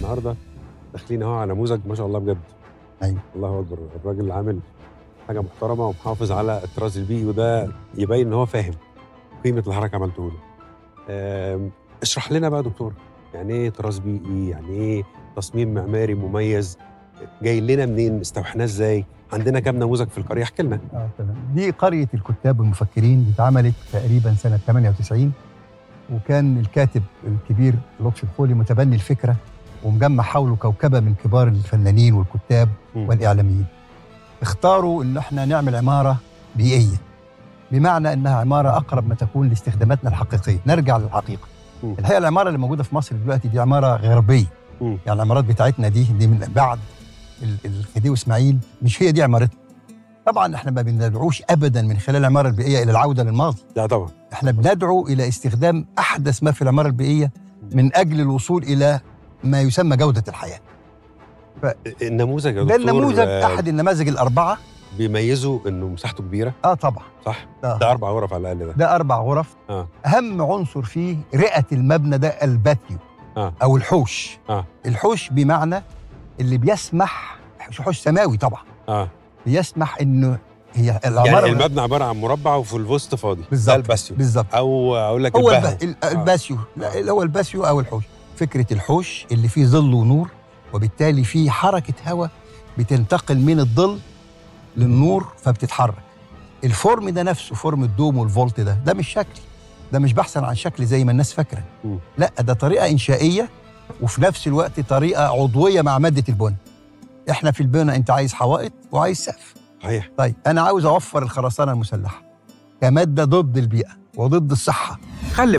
النهارده داخلين اهو على نموذج ما شاء الله بجد أيوة. الله اكبر الراجل عامل حاجه محترمه ومحافظ على الطراز البيئي وده يبين ان هو فاهم قيمه الحركه عملته له آم، اشرح لنا بقى يا دكتور يعني ايه طراز بيئي يعني ايه تصميم معماري مميز جاي لنا منين استوحناه ازاي عندنا كام نموذج في القريه احكي لنا اه تمام دي قريه الكتاب والمفكرين دي اتعملت تقريبا سنه 98 وكان الكاتب الكبير لطفي الخولي متبني الفكره ومجمع حوله كوكبه من كبار الفنانين والكتاب مم. والاعلاميين اختاروا ان احنا نعمل عماره بيئيه بمعنى انها عماره اقرب ما تكون لاستخداماتنا الحقيقيه نرجع للحقيقه مم. الحقيقه العماره اللي موجوده في مصر دلوقتي دي عماره غربيه مم. يعني العمارات بتاعتنا دي دي من بعد ال- الخديوي اسماعيل مش هي دي عمارتنا طبعا احنا ما بندعوش ابدا من خلال العماره البيئيه الى العوده للماضي لا طبعا احنا بندعو الى استخدام احدث ما في العماره البيئيه من اجل الوصول الى ما يسمى جوده الحياه النموذج يا ده دكتور النموذج آه، احد النماذج الاربعه بيميزه انه مساحته كبيره اه طبعا صح آه. ده اربع غرف على الاقل ده ده اربع غرف آه. اهم عنصر فيه رئه المبنى ده الباتيو آه. او الحوش آه. الحوش بمعنى اللي بيسمح حوش سماوي طبعا اه بيسمح انه هي يعني العماره المبنى عباره عن مربع وفي الوسط فاضي ده بالظبط الباسيو بالظبط او اقول لك هو البهو الب... ال- الباسيو لا اللي هو الباسيو او الحوش فكره الحوش اللي فيه ظل ونور وبالتالي فيه حركه هواء بتنتقل من الظل للنور فبتتحرك الفورم ده نفسه فورم الدوم والفولت ده ده مش شكل ده مش بحثا عن شكل زي ما الناس فاكره مم. لا ده طريقه انشائيه وفي نفس الوقت طريقه عضويه مع ماده البن احنا في البناء انت عايز حوائط وعايز سقف صحيح طيب انا عاوز اوفر الخرسانه المسلحه كماده ضد البيئه وضد الصحه خلي